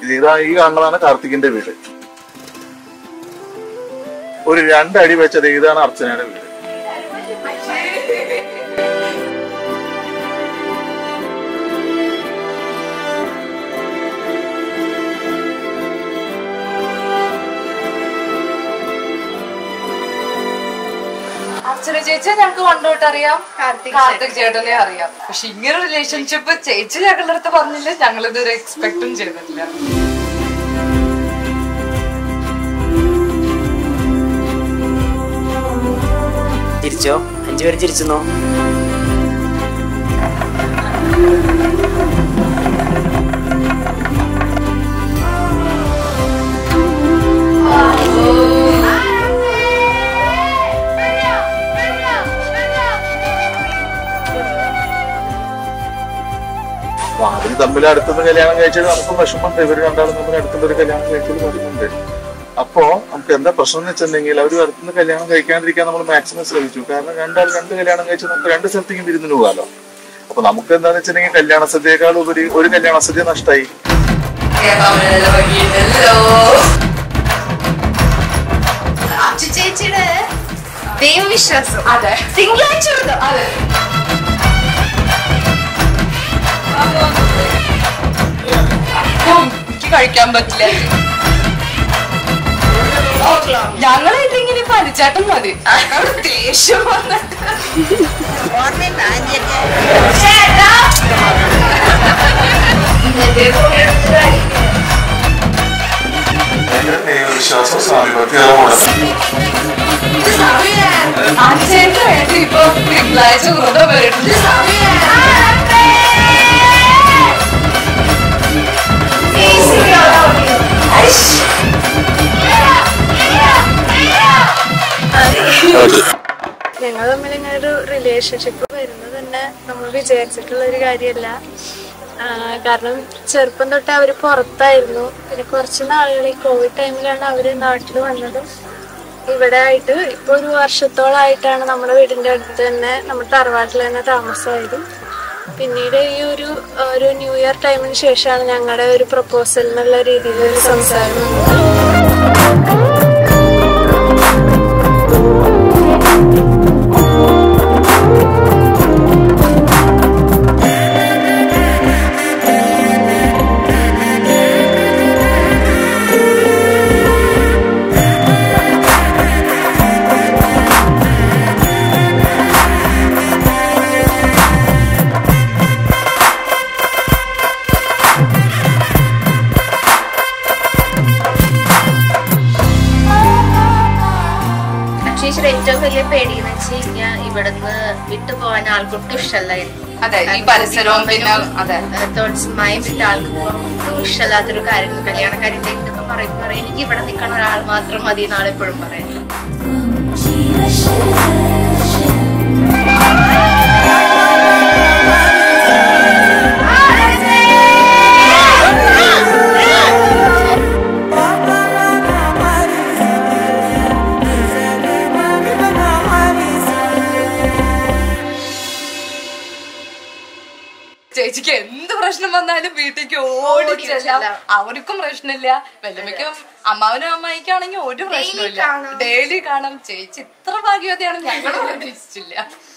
ഇത് ഇതാ ഈ കാണുന്നതാണ് കാർത്തികിന്റെ വീട് ഒരു രണ്ടടി വെച്ചത് ഇതാണ് അർച്ചനയുടെ വീട് അർച്ചന ചേച്ചിയെ ഞങ്ങൾക്ക് പണ്ടോട്ട് അറിയാം കാർത്തിക് കാർത്തിക് ചേട്ടനെ അറിയാം പക്ഷെ ഇങ്ങനെ റിലേഷൻഷിപ്പ് ചേച്ചി ഞങ്ങളുടെ അടുത്ത് പറഞ്ഞില്ല ഞങ്ങൾ ഇതുവരെ എക്സ്പെക്ടും ചെയ്തിട്ടില്ല ചിരിച്ചോ അഞ്ചു പേര് ചിരിച്ചെന്നോ അപ്പൊ അവര് തമ്മിൽ അടുത്തുനിന്ന് കല്യാണം കഴിച്ചത് നമുക്ക് വിഷമമുണ്ട് ഇവര് രണ്ടാളും തമ്മിൽ അടുത്തുള്ള ഒരു കല്യാണം കഴിച്ചത് വരുന്നുണ്ട് അപ്പോ നമുക്ക് എന്താ പ്രശ്നം എന്ന് വെച്ചിട്ടുണ്ടെങ്കിൽ അവർ അടുത്തുനിന്ന് കല്യാണം കഴിക്കാണ്ടിരിക്കാൻ നമ്മൾ മാക്സിമം ശ്രമിച്ചു കാരണം രണ്ടാൾ രണ്ട് കല്യാണം കഴിച്ച് നമുക്ക് രണ്ട് സ്ഥലത്തേക്കും വിരുന്നിന് പോകാലോ അപ്പൊ നമുക്ക് എന്താന്ന് വെച്ചിട്ടുണ്ടെങ്കിൽ കല്യാണ സദ്യയേക്കാൾ ഉപരി ഒരു കല്യാണ സദ്യ നഷ്ടമായി അച്ചു ചേച്ചിയുടെ ദൈവവിശ്വാസം അതെ തിങ്കളാഴ്ച വ്രതം. അതെ ഉം, എനിക്ക് കഴിക്കാൻ പറ്റില്ല ഞങ്ങളായിട്ട് ഇങ്ങനെ പനിച്ചാട്ടം മതി ഞങ്ങള് ദേഷ്യം വന്നിട്ട് ചേട്ടാ. വിശ്വാസം അച്ഛൻ്റെ വേണ്ടി ഇപ്പൊ തിങ്കളാഴ്ച വ്രതം വരുന്നുണ്ട് ഞങ്ങൾ തമ്മിൽ ഇങ്ങനെ ഒരു റിലേഷൻഷിപ്പ് വരുന്നത് തന്നെ നമ്മൾ വിചാരിച്ചിട്ടുള്ള ഒരു കാര്യമല്ല ആ, കാരണം ചെറുപ്പം തൊട്ട് അവര് പുറത്തായിരുന്നു പിന്നെ കുറച്ച് നാളുകൾ ഈ കോവിഡ് ടൈമിലാണ് അവര് നാട്ടിൽ വന്നതും ഇവിടെ ആയിട്ട് ഇപ്പൊ ഒരു വർഷത്തോളായിട്ടാണ് നമ്മുടെ വീടിന്റെ അടുത്ത് തന്നെ നമ്മുടെ തറവാട്ടിൽ തന്നെ താമസമായതും പിന്നീട് ഈ ഒരു ഒരു ന്യൂ ഇയർ ടൈമിന് ശേഷമാണ് ഞങ്ങളുടെ ഒരു പ്രപ്പോസൽ എന്നുള്ള രീതിയിൽ ഒരു സംസാരം വന്നത് ചേച്ചിയുടെ ഏറ്റവും വലിയ പേടി എന്ന് വെച്ച് കഴിഞ്ഞാൽ ഇവിടുന്ന് വിട്ടു പോകാൻ ആൾക്കൊട്ടും ഇഷ്ടമല്ലായിരുന്നു അതെ ഈ പരിസരവും പിന്നെ അതെ തോട്ട്സ് മയം വിട്ട ആൾക്ക് പോകാൻ ഒട്ടും ഇഷ്ടമല്ലാത്തൊരു കാര്യം കല്യാണക്കാരി എന്തെങ്കിലുമൊക്കെ പറയും പറയും എനിക്ക് ഇവിടെ നിൽക്കുന്ന ഒരാൾ മാത്രം മതി എന്നാണ് എപ്പോഴും പറയുന്നത് ചേച്ചിക്ക് എന്ത് പ്രശ്നം വന്നാലും വീട്ടിലേക്ക് ഓടി ഓടി ചെല്ലാം ചെല്ലാം. അവർക്കും പ്രശ്നമില്ല വല്ലമ്മയ്ക്കും അമ്മാവനും അമ്മായിക്കാണെങ്കിൽ ഒരു പ്രശ്നമില്ല കാണാം. ഡെയിലി കാണാം ചേച്ചി ഇത്ര ഭാഗ്യവതിയാണ് ഞങ്ങൾ പ്രതീക്ഷിച്ചില്ല